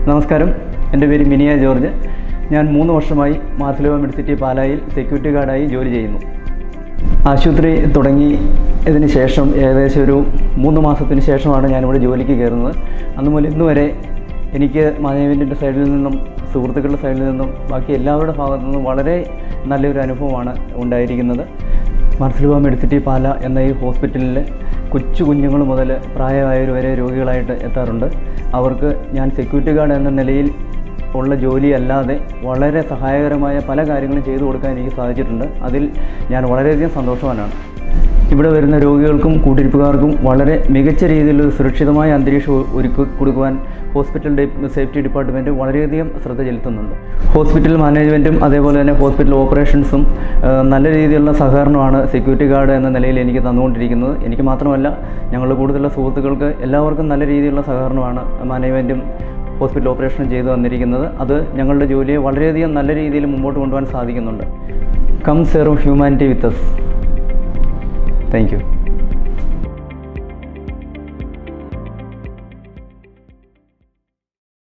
നമസ്കാരം എൻ്റെ പേര് മിനിയ ജോർജ് ഞാൻ മൂന്ന് വർഷമായി മാർസലോവ മെഡിസിറ്റി പാലായിൽ സെക്യൂരിറ്റി ഗാർഡായി ജോലി ചെയ്യുന്നു ആശുപത്രി തുടങ്ങി ഇതിന് ശേഷം ഏകദേശം ഒരു മൂന്ന് മാസത്തിന് ശേഷമാണ് ഞാനിവിടെ ജോലിക്ക് കയറുന്നത് അന്ന് മുതൽ ഇന്ന് വരെ എനിക്ക് മാനേജ്മെൻറ്റിൻ്റെ സൈഡിൽ നിന്നും സുഹൃത്തുക്കളുടെ സൈഡിൽ നിന്നും ബാക്കി എല്ലാവരുടെ ഭാഗത്തു നിന്നും വളരെ നല്ലൊരു അനുഭവമാണ് ഉണ്ടായിരിക്കുന്നത് മാർസലുവ മെഡിസിറ്റി പാല എന്ന ഈ ഹോസ്പിറ്റലിൽ കൊച്ചു കുഞ്ഞുങ്ങൾ മുതൽ പ്രായമായവർ വരെ രോഗികളായിട്ട് എത്താറുണ്ട് അവർക്ക് ഞാൻ സെക്യൂരിറ്റി ഗാർഡ് എന്ന നിലയിൽ ഉള്ള ജോലിയല്ലാതെ വളരെ സഹായകരമായ പല കാര്യങ്ങളും ചെയ്തു കൊടുക്കാൻ എനിക്ക് സാധിച്ചിട്ടുണ്ട് അതിൽ ഞാൻ വളരെയധികം സന്തോഷവാനാണ് ഇവിടെ വരുന്ന രോഗികൾക്കും കൂട്ടിരിപ്പുകാർക്കും വളരെ മികച്ച രീതിയിലുള്ള ഒരു സുരക്ഷിതമായ അന്തരീക്ഷം ഒ- ഒരുക്കി കൊടുക്കുവാൻ ഹോസ്പിറ്റൽ ഡി- സേഫ്റ്റി ഡിപ്പാർട്ട്മെൻറ്റ് വളരെയധികം ശ്രദ്ധ ചെലുത്തുന്നുണ്ട് ഹോസ്പിറ്റൽ മാനേജ്മെൻറ്റും അതേപോലെ തന്നെ ഹോസ്പിറ്റൽ ഓപ്പറേഷൻസും ആ, നല്ല രീതിയിലുള്ള സഹകരണമാണ് സെക്യൂരിറ്റി ഗാർഡ് എന്ന നിലയിൽ എനിക്ക് തന്നുകൊണ്ടിരിക്കുന്നത് എനിക്ക് മാത്രമല്ല ഞങ്ങളുടെ കൂടുതലുള്ള സുഹൃത്തുക്കൾക്ക് എല്ലാവർക്കും നല്ല രീതിയിലുള്ള സഹകരണമാണ് മാനേജ്മെൻറ്റും ഹോസ്പിറ്റൽ ഓപ്പറേഷൻ ചെയ്തു വന്നിരിക്കുന്നത് അത് ഞങ്ങളുടെ ജോലിയെ വളരെയധികം നല്ല രീതിയിൽ മുമ്പോട്ട് കൊണ്ടുപോകാൻ സാധിക്കുന്നുണ്ട് come serve humanity with us thank U